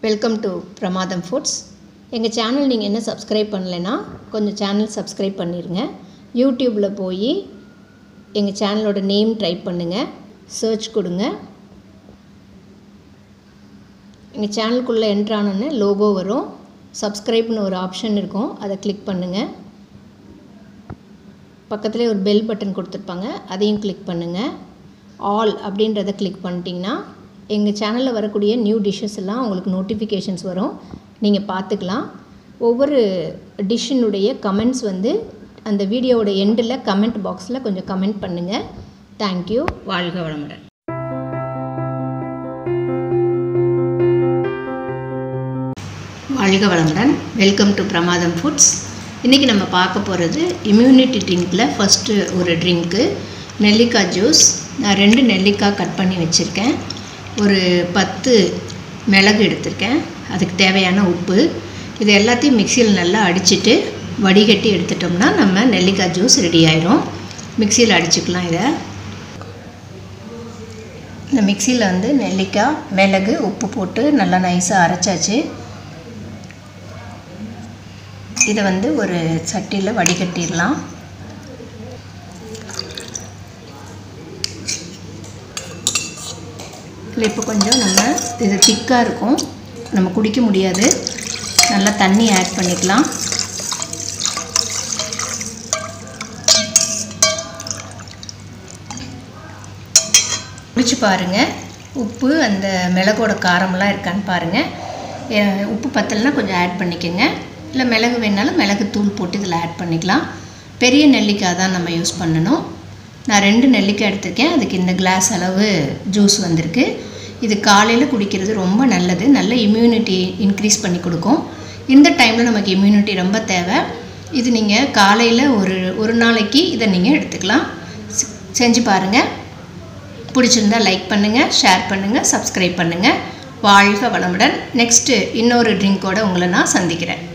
welcome to Pramatham foods எங்கள் channel நீங்கள் என்ன சப்ஸ்கிரைப் பண்ணலைன்னா கொஞ்சம் சேனல் சப்ஸ்கிரைப் பண்ணிடுங்க யூடியூப்பில் போய் எங்கள் சேனலோட நேம் டைப் பண்ணுங்கள் சர்ச் கொடுங்க எங்கள் சேனலுக்குள்ளே என்ட்ரானோன்னு லோகோ வரும் சப்ஸ்கிரைப்னு ஒரு ஆப்ஷன் இருக்கும் அதை கிளிக் பண்ணுங்கள் பக்கத்துலேயே ஒரு பெல் பட்டன் கொடுத்துருப்பாங்க அதையும் கிளிக் பண்ணுங்கள் ஆல் அப்படின்றத கிளிக் பண்ணிட்டீங்கன்னா எங்கள் சேனலில் வரக்கூடிய நியூ டிஷ்ஷஸ் எல்லாம் உங்களுக்கு நோட்டிஃபிகேஷன்ஸ் வரும் நீங்கள் பார்த்துக்கலாம் ஒவ்வொரு டிஷ்ஷினுடைய கமெண்ட்ஸ் வந்து அந்த வீடியோவோட எண்டில் கமெண்ட் பாக்ஸில் கொஞ்சம் கமெண்ட் பண்ணுங்கள் தேங்க்யூ வாழ்க வளமுடன் வாழ்க வளமுடன் வெல்கம் டு பிரமாதம் ஃபுட்ஸ் இன்றைக்கி நம்ம பார்க்க போகிறது இம்யூனிட்டி ட்ரிங்க்கில் ஃபஸ்ட்டு ஒரு ட்ரிங்க்கு நெல்லிக்காய் ஜூஸ் நான் ரெண்டு நெல்லிக்காய் கட் பண்ணி வச்சுருக்கேன் ஒரு பத்து மிளகு எடுத்திருக்கேன் அதுக்கு தேவையான உப்பு இது எல்லாத்தையும் மிக்சியில் நல்லா அடிச்சுட்டு வடிகட்டி எடுத்துட்டோம்னா நம்ம நெல்லிக்காய் ஜூஸ் ரெடி ஆயிரும் மிக்சியில் அடிச்சுக்கலாம் இதை இந்த மிக்சியில் வந்து நெல்லிக்காய் மிளகு உப்பு போட்டு நல்லா நைஸாக அரைச்சாச்சு இதை வந்து ஒரு சட்டியில் வடிகட்டிடலாம் இல்லை இப்போ கொஞ்சம் நம்ம இது திக்காக இருக்கும் நம்ம குடிக்க முடியாது நல்லா தண்ணி ஆட் பண்ணிக்கலாம் குடிச்சு பாருங்கள் உப்பு அந்த மிளகோட காரமெல்லாம் இருக்கான்னு பாருங்கள் உப்பு பத்தலைனா கொஞ்சம் ஆட் பண்ணிக்கோங்க இல்லை மிளகு வேணாலும் மிளகு தூள் போட்டு இதில் ஆட் பண்ணிக்கலாம் பெரிய நெல்லிக்காய் தான் நம்ம யூஸ் பண்ணணும் நான் ரெண்டு நெல்லிக்காய் எடுத்திருக்கேன் அதுக்கு இந்த கிளாஸ் அளவு ஜூஸ் வந்திருக்கு இது காலையில் குடிக்கிறது ரொம்ப நல்லது நல்ல இம்யூனிட்டி இன்க்ரீஸ் பண்ணி கொடுக்கும் இந்த டைமில் நமக்கு இம்யூனிட்டி ரொம்ப தேவை இது நீங்கள் காலையில் ஒரு ஒரு நாளைக்கு இதை நீங்கள் எடுத்துக்கலாம் செஞ்சு பாருங்கள் பிடிச்சிருந்தா லைக் பண்ணுங்கள் ஷேர் பண்ணுங்கள் சப்ஸ்கிரைப் பண்ணுங்கள் வாழ்க வளமுடன் நெக்ஸ்ட்டு இன்னொரு ட்ரிங்க்கோடு உங்களை நான் சந்திக்கிறேன்